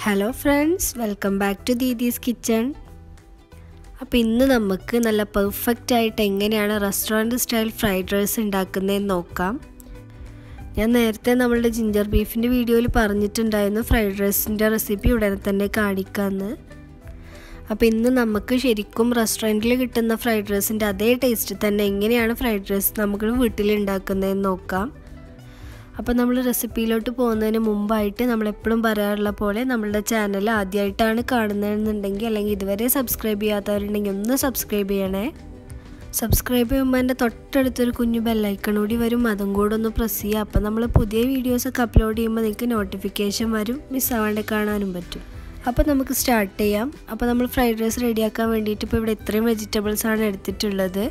hello friends welcome back to Didi's kitchen അപ്പോൾ ഇന്ന് നമുക്ക് നല്ല പെർഫെക്റ്റ് ആയിട്ട് എങ്ങനെയാണ് റെസ്റ്റോറൻറ്റ് സ്റ്റൈൽ ഫ്രൈഡ് റൈസ് ഉണ്ടാക്കുന്നതെന്ന് നോക്കാം ഞാൻ നേരത്തെ നമ്മളുടെ ജിഞ്ചർ ബീഫിൻ്റെ വീഡിയോയിൽ പറഞ്ഞിട്ടുണ്ടായിരുന്നു ഫ്രൈഡ് റൈസിൻ്റെ റെസിപ്പി ഉടനെ തന്നെ കാണിക്കാമെന്ന് അപ്പോൾ ഇന്ന് നമുക്ക് ശരിക്കും റെസ്റ്റോറൻറ്റിൽ കിട്ടുന്ന ഫ്രൈഡ് റൈസിൻ്റെ അതേ ടേസ്റ്റ് തന്നെ എങ്ങനെയാണ് ഫ്രൈഡ് റൈസ് നമുക്ക് വീട്ടിൽ ഉണ്ടാക്കുന്നതെന്ന് നോക്കാം അപ്പോൾ നമ്മൾ റെസിപ്പിയിലോട്ട് പോകുന്നതിന് മുമ്പായിട്ട് നമ്മളെപ്പോഴും പറയാറുള്ള പോലെ നമ്മളുടെ ചാനൽ ആദ്യമായിട്ടാണ് കാണുന്നതെന്നുണ്ടെങ്കിൽ അല്ലെങ്കിൽ ഇതുവരെ സബ്സ്ക്രൈബ് ചെയ്യാത്തവരുണ്ടെങ്കിൽ ഒന്ന് സബ്സ്ക്രൈബ് ചെയ്യണേ സബ്സ്ക്രൈബ് ചെയ്യുമ്പോൾ എൻ്റെ തൊട്ടടുത്തൊരു കുഞ്ഞു ബെല്ലൈക്കൺ കൂടി വരും അതും കൂടെ ഒന്ന് പ്രസ് ചെയ്യുക അപ്പോൾ നമ്മൾ പുതിയ വീഡിയോസൊക്കെ അപ്ലോഡ് ചെയ്യുമ്പോൾ നിങ്ങൾക്ക് നോട്ടിഫിക്കേഷൻ വരും മിസ്സാവാണ്ട് കാണാനും പറ്റും അപ്പോൾ നമുക്ക് സ്റ്റാർട്ട് ചെയ്യാം അപ്പോൾ നമ്മൾ ഫ്രൈഡ് റൈസ് റെഡിയാക്കാൻ വേണ്ടിയിട്ട് ഇപ്പോൾ ഇവിടെ ഇത്രയും വെജിറ്റബിൾസാണ് എടുത്തിട്ടുള്ളത്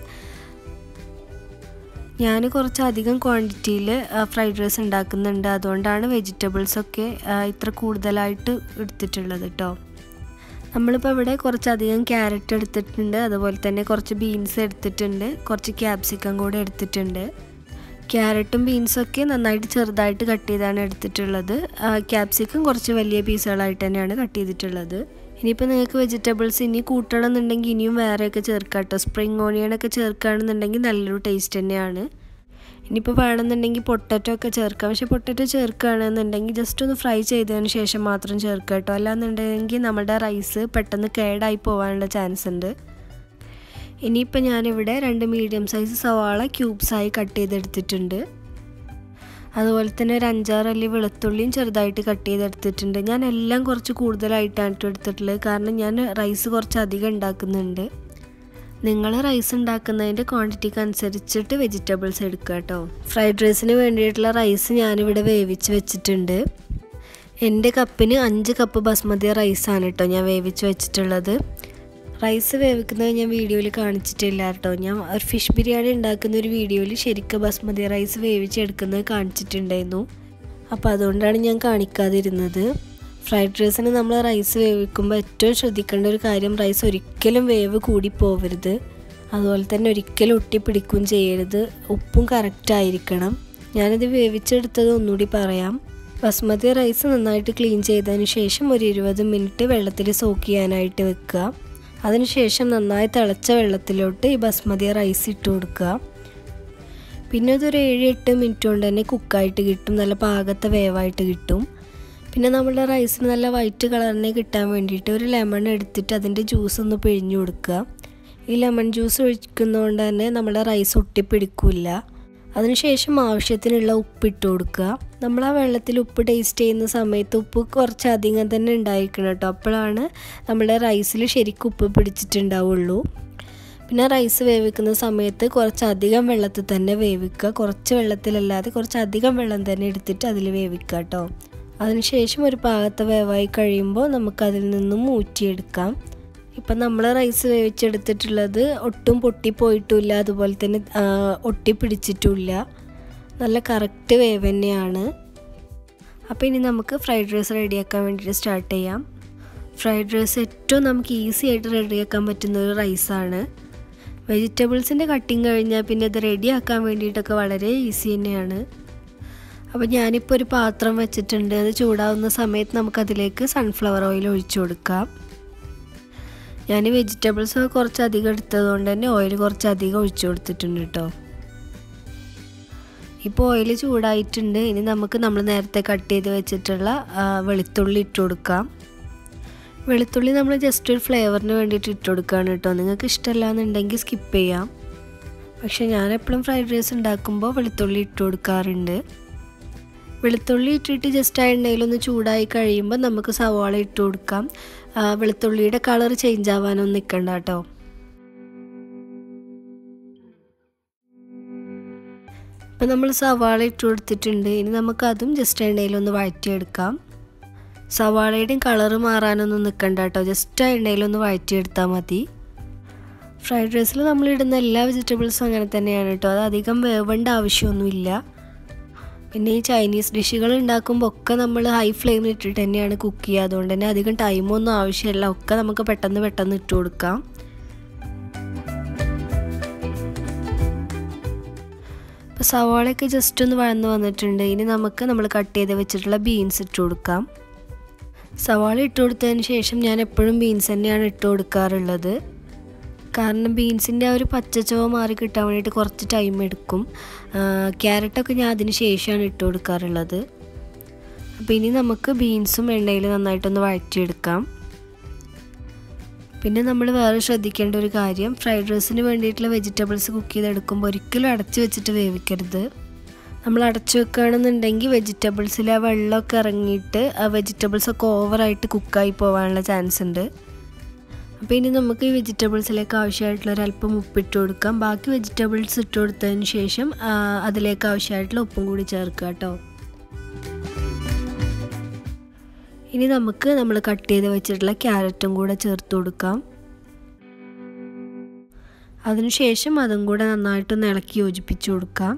ഞാൻ കുറച്ചധികം ക്വാണ്ടിറ്റിയിൽ ഫ്രൈഡ് റൈസ് ഉണ്ടാക്കുന്നുണ്ട് അതുകൊണ്ടാണ് വെജിറ്റബിൾസൊക്കെ ഇത്ര കൂടുതലായിട്ട് എടുത്തിട്ടുള്ളത് കേട്ടോ നമ്മളിപ്പോൾ ഇവിടെ കുറച്ചധികം ക്യാരറ്റ് എടുത്തിട്ടുണ്ട് അതുപോലെ തന്നെ കുറച്ച് ബീൻസ് എടുത്തിട്ടുണ്ട് കുറച്ച് ക്യാപ്സിക്കം കൂടെ എടുത്തിട്ടുണ്ട് ക്യാരറ്റും ബീൻസൊക്കെ നന്നായിട്ട് ചെറുതായിട്ട് കട്ട് ചെയ്താണ് എടുത്തിട്ടുള്ളത് ക്യാപ്സിക്കം കുറച്ച് വലിയ പീസുകളായിട്ട് തന്നെയാണ് കട്ട് ചെയ്തിട്ടുള്ളത് ഇനിയിപ്പോൾ നിങ്ങൾക്ക് വെജിറ്റബിൾസ് ഇനി കൂട്ടണം എന്നുണ്ടെങ്കിൽ ഇനിയും വേറെയൊക്കെ ചേർക്കാം കേട്ടോ സ്പ്രിങ് ഓണിയനൊക്കെ ചേർക്കുകയാണെന്നുണ്ടെങ്കിൽ നല്ലൊരു ടേസ്റ്റ് തന്നെയാണ് ഇനിയിപ്പോൾ വേണമെന്നുണ്ടെങ്കിൽ പൊട്ടറ്റോ ഒക്കെ ചേർക്കാം പക്ഷേ പൊട്ടറ്റോ ചേർക്കുകയാണെന്നുണ്ടെങ്കിൽ ജസ്റ്റ് ഒന്ന് ഫ്രൈ ചെയ്തതിന് ശേഷം മാത്രം ചേർക്കുക കേട്ടോ അല്ലാന്നുണ്ടെങ്കിൽ നമ്മുടെ റൈസ് പെട്ടെന്ന് കേടായി പോകാനുള്ള ചാൻസ് ഉണ്ട് ഇനിയിപ്പോൾ ഞാനിവിടെ രണ്ട് മീഡിയം സൈസ് സവാള ക്യൂബ്സായി കട്ട് ചെയ്തെടുത്തിട്ടുണ്ട് അതുപോലെ തന്നെ ഒരു അഞ്ചാറല്ലി വെളുത്തുള്ളിയും ചെറുതായിട്ട് കട്ട് ചെയ്തെടുത്തിട്ടുണ്ട് ഞാൻ എല്ലാം കുറച്ച് കൂടുതലായിട്ടാണ് എടുത്തിട്ടുള്ളത് കാരണം ഞാൻ റൈസ് കുറച്ച് അധികം ഉണ്ടാക്കുന്നുണ്ട് നിങ്ങൾ റൈസ് ഉണ്ടാക്കുന്നതിൻ്റെ ക്വാണ്ടിറ്റിക്ക് അനുസരിച്ചിട്ട് വെജിറ്റബിൾസ് എടുക്കുക കേട്ടോ ഫ്രൈഡ് റൈസിന് വേണ്ടിയിട്ടുള്ള റൈസ് ഞാനിവിടെ വേവിച്ച് വെച്ചിട്ടുണ്ട് എൻ്റെ കപ്പിന് അഞ്ച് കപ്പ് ബസ്മതി റൈസാണ് കേട്ടോ ഞാൻ വേവിച്ച് വെച്ചിട്ടുള്ളത് റൈസ് വേവിക്കുന്നത് ഞാൻ വീഡിയോയിൽ കാണിച്ചിട്ടില്ല കേട്ടോ ഞാൻ ഒരു ഫിഷ് ബിരിയാണി ഉണ്ടാക്കുന്ന ഒരു വീഡിയോയിൽ ശരിക്കും ബസ്മതി റൈസ് വേവിച്ചെടുക്കുന്നത് കാണിച്ചിട്ടുണ്ടായിരുന്നു അപ്പോൾ അതുകൊണ്ടാണ് ഞാൻ കാണിക്കാതിരുന്നത് ഫ്രൈഡ് റൈസിന് നമ്മൾ റൈസ് വേവിക്കുമ്പോൾ ഏറ്റവും ശ്രദ്ധിക്കേണ്ട ഒരു കാര്യം റൈസ് ഒരിക്കലും വേവ് കൂടി പോവരുത് അതുപോലെ തന്നെ ഒരിക്കലും ഒട്ടിപ്പിടിക്കുകയും ചെയ്യരുത് ഉപ്പും കറക്റ്റ് ആയിരിക്കണം ഞാനിത് വേവിച്ചെടുത്തത് ഒന്നുകൂടി പറയാം ബസ്മതി റൈസ് നന്നായിട്ട് ക്ലീൻ ചെയ്തതിന് ശേഷം ഒരു ഇരുപത് മിനിറ്റ് വെള്ളത്തിൽ സോക്ക് ചെയ്യാനായിട്ട് വെക്കുക അതിനുശേഷം നന്നായി തിളച്ച വെള്ളത്തിലോട്ട് ഈ ബസ്മതി റൈസ് ഇട്ട് കൊടുക്കുക പിന്നെ ഇതൊരു ഏഴ് എട്ട് മിനിറ്റ് കൊണ്ട് തന്നെ കുക്കായിട്ട് കിട്ടും നല്ല പാകത്തെ വേവായിട്ട് കിട്ടും പിന്നെ നമ്മുടെ റൈസിന് നല്ല വൈറ്റ് കളറിനെ കിട്ടാൻ വേണ്ടിയിട്ട് ഒരു ലെമൺ എടുത്തിട്ട് അതിൻ്റെ ജ്യൂസ് ഒന്ന് പിഴിഞ്ഞു കൊടുക്കുക ഈ ലെമൺ ജ്യൂസ് ഒഴിക്കുന്നതുകൊണ്ട് തന്നെ നമ്മുടെ റൈസ് ഒട്ടിപ്പിടിക്കില്ല അതിനുശേഷം ആവശ്യത്തിനുള്ള ഉപ്പിട്ട് കൊടുക്കുക നമ്മൾ ആ വെള്ളത്തിൽ ഉപ്പ് ടേസ്റ്റ് ചെയ്യുന്ന സമയത്ത് ഉപ്പ് കുറച്ച് അധികം തന്നെ ഉണ്ടായിരിക്കണം കേട്ടോ അപ്പോഴാണ് നമ്മുടെ റൈസിൽ ശരിക്കും ഉപ്പ് പിടിച്ചിട്ടുണ്ടാവുള്ളൂ പിന്നെ റൈസ് വേവിക്കുന്ന സമയത്ത് കുറച്ചധികം വെള്ളത്തിൽ തന്നെ വേവിക്കുക കുറച്ച് വെള്ളത്തിലല്ലാതെ കുറച്ചധികം വെള്ളം തന്നെ എടുത്തിട്ട് അതിൽ വേവിക്കുക കേട്ടോ അതിനുശേഷം ഒരു പാകത്തെ വേവായി കഴിയുമ്പോൾ നമുക്കതിൽ നിന്നും ഊറ്റിയെടുക്കാം ഇപ്പം നമ്മൾ റൈസ് വേവിച്ചെടുത്തിട്ടുള്ളത് ഒട്ടും പൊട്ടിപ്പോയിട്ടുമില്ല അതുപോലെ തന്നെ ഒട്ടി പിടിച്ചിട്ടുമില്ല നല്ല കറക്റ്റ് വേവ് തന്നെയാണ് അപ്പോൾ ഇനി നമുക്ക് ഫ്രൈഡ് റൈസ് റെഡിയാക്കാൻ വേണ്ടിയിട്ട് സ്റ്റാർട്ട് ചെയ്യാം ഫ്രൈഡ് റൈസ് ഏറ്റവും നമുക്ക് ഈസി ആയിട്ട് റെഡിയാക്കാൻ പറ്റുന്ന ഒരു റൈസാണ് വെജിറ്റബിൾസിൻ്റെ കട്ടിങ് കഴിഞ്ഞാൽ പിന്നെ ഇത് റെഡിയാക്കാൻ വേണ്ടിയിട്ടൊക്കെ വളരെ ഈസി തന്നെയാണ് അപ്പോൾ ഞാനിപ്പോൾ ഒരു പാത്രം വെച്ചിട്ടുണ്ട് അത് ചൂടാവുന്ന സമയത്ത് നമുക്കതിലേക്ക് സൺഫ്ലവർ ഓയിൽ ഒഴിച്ചു കൊടുക്കാം ഞാൻ വെജിറ്റബിൾസ് കുറച്ച് അധികം എടുത്തതുകൊണ്ട് തന്നെ ഓയിൽ കുറച്ച് അധികം ഒഴിച്ചു കൊടുത്തിട്ടുണ്ട് കേട്ടോ ഇപ്പോൾ ഓയിൽ ചൂടായിട്ടുണ്ട് ഇനി നമുക്ക് നമ്മൾ നേരത്തെ കട്ട് ചെയ്ത് വെച്ചിട്ടുള്ള വെളുത്തുള്ളി ഇട്ട് കൊടുക്കാം വെളുത്തുള്ളി നമ്മൾ ജസ്റ്റ് ഒരു ഫ്ലേവറിന് വേണ്ടിയിട്ട് ഇട്ട് കൊടുക്കുകയാണ് കേട്ടോ നിങ്ങൾക്ക് ഇഷ്ടമല്ല എന്നുണ്ടെങ്കിൽ സ്കിപ്പ് ചെയ്യാം പക്ഷേ ഞാൻ എപ്പോഴും ഫ്രൈഡ് റൈസ് ഉണ്ടാക്കുമ്പോൾ വെളുത്തുള്ളി ഇട്ട് കൊടുക്കാറുണ്ട് വെളുത്തുള്ളി ഇട്ടിട്ട് ജസ്റ്റ് ആ എണ്ണയിലൊന്ന് ചൂടായി കഴിയുമ്പോൾ നമുക്ക് സവാള ഇട്ട് കൊടുക്കാം വെളുത്തുള്ളിയുടെ കളർ ചേഞ്ച് ആവാനൊന്നും നിൽക്കണ്ട കേട്ടോ ഇപ്പം നമ്മൾ സവാള ഇട്ട് കൊടുത്തിട്ടുണ്ട് ഇനി നമുക്ക് അതും ജസ്റ്റ് എണ്ണയിലൊന്ന് വഴറ്റിയെടുക്കാം സവാളയുടെയും കളറ് മാറാനൊന്നും നിൽക്കണ്ട കേട്ടോ ജസ്റ്റ് ആ എണ്ണയിലൊന്ന് വഴറ്റിയെടുത്താൽ മതി ഫ്രൈഡ് റൈസിൽ നമ്മൾ ഇടുന്ന എല്ലാ വെജിറ്റബിൾസും അങ്ങനെ തന്നെയാണ് കേട്ടോ അത് അധികം വേവേണ്ട ആവശ്യമൊന്നുമില്ല പിന്നെ ഈ ചൈനീസ് ഡിഷുകൾ ഉണ്ടാക്കുമ്പോൾ ഒക്കെ നമ്മൾ ഹൈ ഫ്ലെയിമിൽ ഇട്ടിട്ട് തന്നെയാണ് കുക്ക് ചെയ്യുക അതുകൊണ്ട് തന്നെ അധികം ടൈമൊന്നും ആവശ്യമില്ല ഒക്കെ നമുക്ക് പെട്ടെന്ന് പെട്ടെന്ന് ഇട്ട് കൊടുക്കാം ഇപ്പോൾ സവാളയൊക്കെ ജസ്റ്റ് ഒന്ന് വഴന്ന് വന്നിട്ടുണ്ട് ഇനി നമുക്ക് നമ്മൾ കട്ട് ചെയ്ത് വെച്ചിട്ടുള്ള ബീൻസ് ഇട്ട് കൊടുക്കാം സവാള ഇട്ട് കൊടുത്തതിന് ശേഷം ഞാൻ എപ്പോഴും ബീൻസ് തന്നെയാണ് ഇട്ട് കൊടുക്കാറുള്ളത് കാരണം ബീൻസിൻ്റെ ആ ഒരു പച്ചച്ചവ മാറി കിട്ടാൻ വേണ്ടിയിട്ട് കുറച്ച് ടൈം എടുക്കും ക്യാരറ്റൊക്കെ ഞാൻ അതിന് ശേഷമാണ് ഇട്ട് കൊടുക്കാറുള്ളത് അപ്പോൾ ഇനി നമുക്ക് ബീൻസും എണ്ണയിൽ നന്നായിട്ടൊന്ന് വഴറ്റിയെടുക്കാം പിന്നെ നമ്മൾ വേറെ ശ്രദ്ധിക്കേണ്ട ഒരു കാര്യം ഫ്രൈഡ് റൈസിന് വേണ്ടിയിട്ടുള്ള വെജിറ്റബിൾസ് കുക്ക് ചെയ്തെടുക്കുമ്പോൾ ഒരിക്കലും അടച്ചു വെച്ചിട്ട് വേവിക്കരുത് നമ്മൾ അടച്ചു വെക്കുകയാണെന്നുണ്ടെങ്കിൽ വെജിറ്റബിൾസിൽ ആ വെള്ളമൊക്കെ ഇറങ്ങിയിട്ട് ആ വെജിറ്റബിൾസൊക്കെ ഓവറായിട്ട് കുക്കായി പോകാനുള്ള ചാൻസ് ഉണ്ട് അപ്പോൾ ഇനി നമുക്ക് ഈ വെജിറ്റബിൾസിലേക്ക് ആവശ്യമായിട്ടുള്ള ഒരല്പം ഉപ്പിട്ട് കൊടുക്കാം ബാക്കി വെജിറ്റബിൾസ് ഇട്ട് കൊടുത്തതിന് ശേഷം അതിലേക്ക് ആവശ്യമായിട്ടുള്ള ഉപ്പും കൂടി ചേർക്കുക കേട്ടോ ഇനി നമുക്ക് നമ്മൾ കട്ട് ചെയ്ത് വെച്ചിട്ടുള്ള ക്യാരറ്റും കൂടെ ചേർത്ത് കൊടുക്കാം അതിനുശേഷം അതും കൂടെ നന്നായിട്ടൊന്ന് ഇളക്കി യോജിപ്പിച്ച് കൊടുക്കാം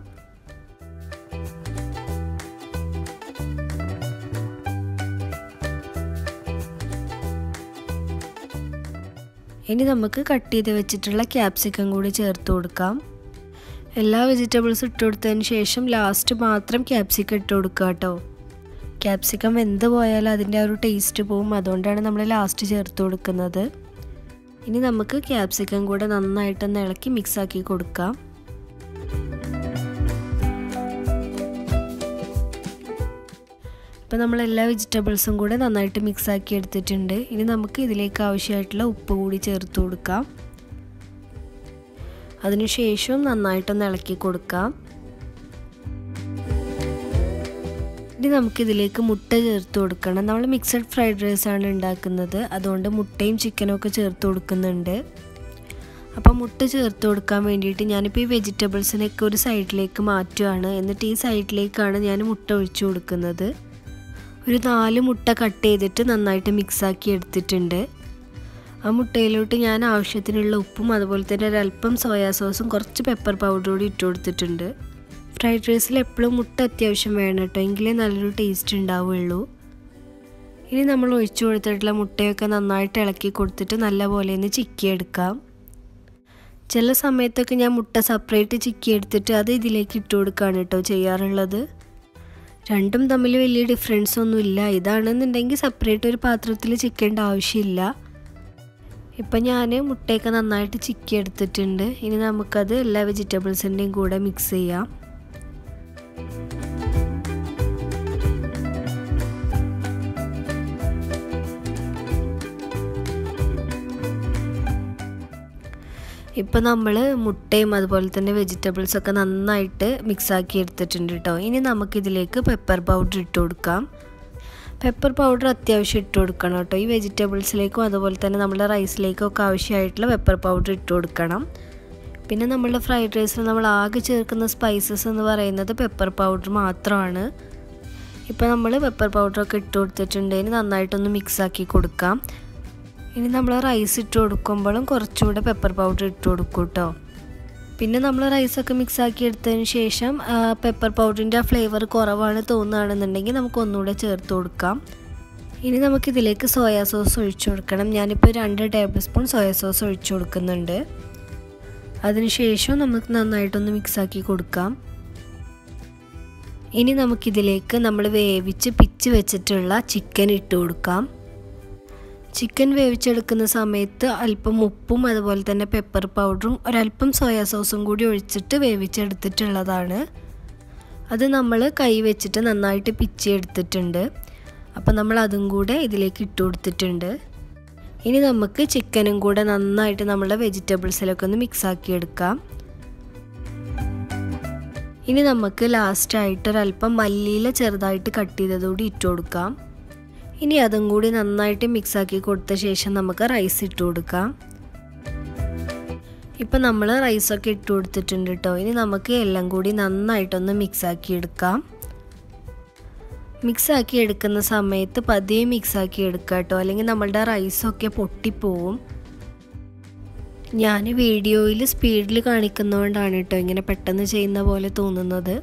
ഇനി നമുക്ക് കട്ട് ചെയ്ത് വെച്ചിട്ടുള്ള ക്യാപ്സിക്കം കൂടി ചേർത്ത് കൊടുക്കാം എല്ലാ വെജിറ്റബിൾസും ഇട്ട് കൊടുത്തതിന് ശേഷം ലാസ്റ്റ് മാത്രം ക്യാപ്സിക്കം ഇട്ട് കൊടുക്കുക കേട്ടോ ക്യാപ്സിക്കം വെന്ത് പോയാൽ അതിൻ്റെ ആ ഒരു ടേസ്റ്റ് പോവും അതുകൊണ്ടാണ് നമ്മൾ ലാസ്റ്റ് ചേർത്ത് കൊടുക്കുന്നത് ഇനി നമുക്ക് ക്യാപ്സിക്കം കൂടെ നന്നായിട്ടൊന്ന് ഇളക്കി മിക്സാക്കി കൊടുക്കാം ഇപ്പം നമ്മൾ എല്ലാ വെജിറ്റബിൾസും കൂടെ നന്നായിട്ട് മിക്സാക്കി എടുത്തിട്ടുണ്ട് ഇനി നമുക്ക് ഇതിലേക്ക് ആവശ്യമായിട്ടുള്ള ഉപ്പ് കൂടി ചേർത്ത് കൊടുക്കാം അതിനുശേഷം നന്നായിട്ടൊന്ന് ഇളക്കി കൊടുക്കാം ഇനി നമുക്കിതിലേക്ക് മുട്ട ചേർത്ത് കൊടുക്കണം നമ്മൾ മിക്സഡ് ഫ്രൈഡ് റൈസ് ആണ് ഉണ്ടാക്കുന്നത് അതുകൊണ്ട് മുട്ടയും ചിക്കനും ഒക്കെ ചേർത്ത് കൊടുക്കുന്നുണ്ട് അപ്പോൾ മുട്ട ചേർത്ത് കൊടുക്കാൻ വേണ്ടിയിട്ട് ഞാനിപ്പോൾ ഈ വെജിറ്റബിൾസിനൊക്കെ ഒരു സൈഡിലേക്ക് മാറ്റുകയാണ് എന്നിട്ട് ഈ സൈഡിലേക്കാണ് ഞാൻ മുട്ട ഒഴിച്ചു കൊടുക്കുന്നത് ഒരു നാല് മുട്ട കട്ട് ചെയ്തിട്ട് നന്നായിട്ട് മിക്സാക്കി എടുത്തിട്ടുണ്ട് ആ മുട്ടയിലോട്ട് ഞാൻ ആവശ്യത്തിനുള്ള ഉപ്പും അതുപോലെ തന്നെ ഒരല്പം സോയാ സോസും കുറച്ച് പെപ്പർ പൗഡർ കൂടി ഇട്ട് കൊടുത്തിട്ടുണ്ട് ഫ്രൈഡ് റൈസിൽ എപ്പോഴും മുട്ട അത്യാവശ്യം വേണം കേട്ടോ എങ്കിലേ നല്ലൊരു ടേസ്റ്റ് ഉണ്ടാവുള്ളൂ ഇനി നമ്മൾ ഒഴിച്ചു കൊടുത്തിട്ടുള്ള മുട്ടയൊക്കെ നന്നായിട്ട് ഇളക്കി കൊടുത്തിട്ട് നല്ലപോലെ ഒന്ന് ചിക്കിയെടുക്കാം ചില സമയത്തൊക്കെ ഞാൻ മുട്ട സെപ്പറേറ്റ് ചിക്കി എടുത്തിട്ട് അത് ഇതിലേക്ക് ഇട്ട് കൊടുക്കുകയാണ് കേട്ടോ ചെയ്യാറുള്ളത് രണ്ടും തമ്മിൽ വലിയ ഡിഫറൻസ് ഒന്നുമില്ല ഇതാണെന്നുണ്ടെങ്കിൽ സെപ്പറേറ്റ് ഒരു പാത്രത്തിൽ ചിക്കേണ്ട ആവശ്യമില്ല ഇപ്പം ഞാൻ മുട്ടയൊക്കെ നന്നായിട്ട് ചിക്കി എടുത്തിട്ടുണ്ട് ഇനി നമുക്കത് എല്ലാ വെജിറ്റബിൾസിൻ്റെയും കൂടെ മിക്സ് ചെയ്യാം ഇപ്പം നമ്മൾ മുട്ടയും അതുപോലെ തന്നെ വെജിറ്റബിൾസൊക്കെ നന്നായിട്ട് മിക്സാക്കി എടുത്തിട്ടുണ്ട് കേട്ടോ ഇനി നമുക്കിതിലേക്ക് പെപ്പർ പൗഡർ ഇട്ട് കൊടുക്കാം പെപ്പർ പൗഡർ അത്യാവശ്യം ഇട്ട് കൊടുക്കണം കേട്ടോ ഈ വെജിറ്റബിൾസിലേക്കും അതുപോലെ തന്നെ നമ്മുടെ റൈസിലേക്കും ഒക്കെ ആവശ്യമായിട്ടുള്ള പെപ്പർ പൗഡർ ഇട്ട് കൊടുക്കണം പിന്നെ നമ്മളുടെ ഫ്രൈഡ് റൈസിൽ നമ്മൾ ആകെ ചേർക്കുന്ന സ്പൈസസ് എന്ന് പറയുന്നത് പെപ്പർ പൗഡർ മാത്രമാണ് ഇപ്പോൾ നമ്മൾ പെപ്പർ പൗഡറൊക്കെ ഇട്ട് കൊടുത്തിട്ടുണ്ട് ഇനി നന്നായിട്ടൊന്ന് മിക്സാക്കി കൊടുക്കാം ഇനി നമ്മൾ റൈസ് ഇട്ട് കൊടുക്കുമ്പോഴും കുറച്ചുകൂടെ പെപ്പർ പൗഡർ ഇട്ട് കൊടുക്കും കേട്ടോ പിന്നെ നമ്മൾ റൈസൊക്കെ മിക്സ് ആക്കി എടുത്തതിന് ശേഷം പെപ്പർ പൗഡറിൻ്റെ ആ ഫ്ലേവർ കുറവാണ് തോന്നുകയാണെന്നുണ്ടെങ്കിൽ നമുക്ക് ഒന്നുകൂടെ ചേർത്ത് കൊടുക്കാം ഇനി നമുക്കിതിലേക്ക് സോയാ സോസ് ഒഴിച്ചു കൊടുക്കണം ഞാനിപ്പോൾ രണ്ട് ടേബിൾ സ്പൂൺ സോയാ സോസ് ഒഴിച്ചു കൊടുക്കുന്നുണ്ട് അതിനുശേഷം നമുക്ക് നന്നായിട്ടൊന്ന് മിക്സാക്കി കൊടുക്കാം ഇനി നമുക്കിതിലേക്ക് നമ്മൾ വേവിച്ച് പിച്ച് വെച്ചിട്ടുള്ള ചിക്കൻ ഇട്ട് കൊടുക്കാം ചിക്കൻ വേവിച്ചെടുക്കുന്ന സമയത്ത് അല്പം ഉപ്പും അതുപോലെ തന്നെ പെപ്പർ പൗഡറും ഒരല്പം സോയാ സോസും കൂടി ഒഴിച്ചിട്ട് വേവിച്ചെടുത്തിട്ടുള്ളതാണ് അത് നമ്മൾ കൈ വെച്ചിട്ട് നന്നായിട്ട് പിച്ചെടുത്തിട്ടുണ്ട് അപ്പം നമ്മൾ അതും കൂടെ ഇതിലേക്ക് ഇട്ട് കൊടുത്തിട്ടുണ്ട് ഇനി നമുക്ക് ചിക്കനും കൂടെ നന്നായിട്ട് നമ്മുടെ വെജിറ്റബിൾസിലൊക്കെ ഒന്ന് മിക്സാക്കി എടുക്കാം ഇനി നമുക്ക് ലാസ്റ്റായിട്ട് ഒരല്പം മല്ലിയില ചെറുതായിട്ട് കട്ട് ചെയ്തതുകൂടി ഇട്ട് കൊടുക്കാം ഇനി അതും കൂടി നന്നായിട്ട് മിക്സാക്കി കൊടുത്ത ശേഷം നമുക്ക് റൈസ് ഇട്ട് കൊടുക്കാം ഇപ്പം നമ്മൾ റൈസൊക്കെ ഇട്ട് കൊടുത്തിട്ടുണ്ട് കേട്ടോ ഇനി നമുക്ക് എല്ലാം കൂടി നന്നായിട്ടൊന്ന് മിക്സാക്കി എടുക്കാം മിക്സാക്കി എടുക്കുന്ന സമയത്ത് പതിയെ മിക്സാക്കി എടുക്കുക കേട്ടോ അല്ലെങ്കിൽ നമ്മളുടെ റൈസൊക്കെ പൊട്ടിപ്പോവും ഞാൻ വീഡിയോയിൽ സ്പീഡിൽ കാണിക്കുന്നതുകൊണ്ടാണ് കേട്ടോ ഇങ്ങനെ പെട്ടെന്ന് ചെയ്യുന്ന പോലെ തോന്നുന്നത്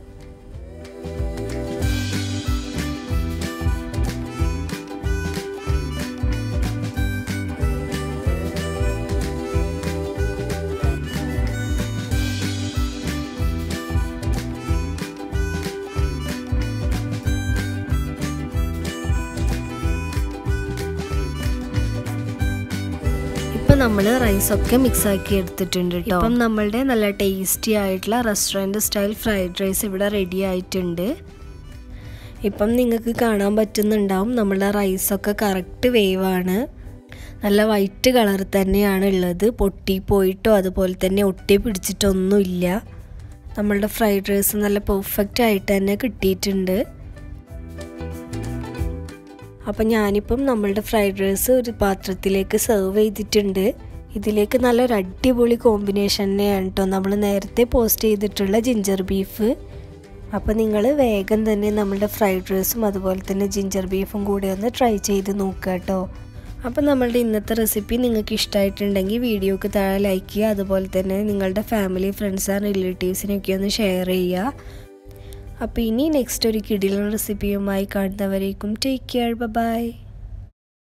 നമ്മൾ റൈസൊക്കെ മിക്സ് ആക്കി എടുത്തിട്ടുണ്ട് കേട്ടോ ഇപ്പം നമ്മളുടെ നല്ല ടേസ്റ്റി ആയിട്ടുള്ള റെസ്റ്റോറൻറ്റ് സ്റ്റൈൽ ഫ്രൈഡ് റൈസ് ഇവിടെ റെഡി ആയിട്ടുണ്ട് ഇപ്പം നിങ്ങൾക്ക് കാണാൻ പറ്റുന്നുണ്ടാവും നമ്മളുടെ റൈസൊക്കെ കറക്റ്റ് വേവാണ് നല്ല വൈറ്റ് കളർ തന്നെയാണ് ഉള്ളത് പൊട്ടി പോയിട്ടോ അതുപോലെ തന്നെ ഒട്ടി പിടിച്ചിട്ടൊന്നുമില്ല നമ്മളുടെ ഫ്രൈഡ് റൈസ് നല്ല പെർഫെക്റ്റ് ആയിട്ട് തന്നെ കിട്ടിയിട്ടുണ്ട് അപ്പം ഞാനിപ്പം നമ്മളുടെ ഫ്രൈഡ് റൈസ് ഒരു പാത്രത്തിലേക്ക് സെർവ് ചെയ്തിട്ടുണ്ട് ഇതിലേക്ക് നല്ലൊരു അടിപൊളി കോമ്പിനേഷൻ തന്നെയാണ് കേട്ടോ നമ്മൾ നേരത്തെ പോസ്റ്റ് ചെയ്തിട്ടുള്ള ജിഞ്ചർ ബീഫ് അപ്പോൾ നിങ്ങൾ വേഗം തന്നെ നമ്മളുടെ ഫ്രൈഡ് റൈസും അതുപോലെ തന്നെ ജിഞ്ചർ ബീഫും കൂടെ ഒന്ന് ട്രൈ ചെയ്ത് നോക്കുക കേട്ടോ അപ്പോൾ നമ്മളുടെ ഇന്നത്തെ റെസിപ്പി നിങ്ങൾക്ക് ഇഷ്ടമായിട്ടുണ്ടെങ്കിൽ വീഡിയോക്ക് താഴെ ലൈക്ക് ചെയ്യുക അതുപോലെ തന്നെ നിങ്ങളുടെ ഫാമിലി ഫ്രണ്ട്സ് ആൻഡ് റിലേറ്റീവ്സിനൊക്കെ ഒന്ന് ഷെയർ ചെയ്യുക അപ്പോൾ ഇനി നെക്സ്റ്റ് ഒരു കിടിലൻ റെസിപ്പിയുമായി കാണുന്നവരേക്കും ടേക്ക് കെയർ ബൈ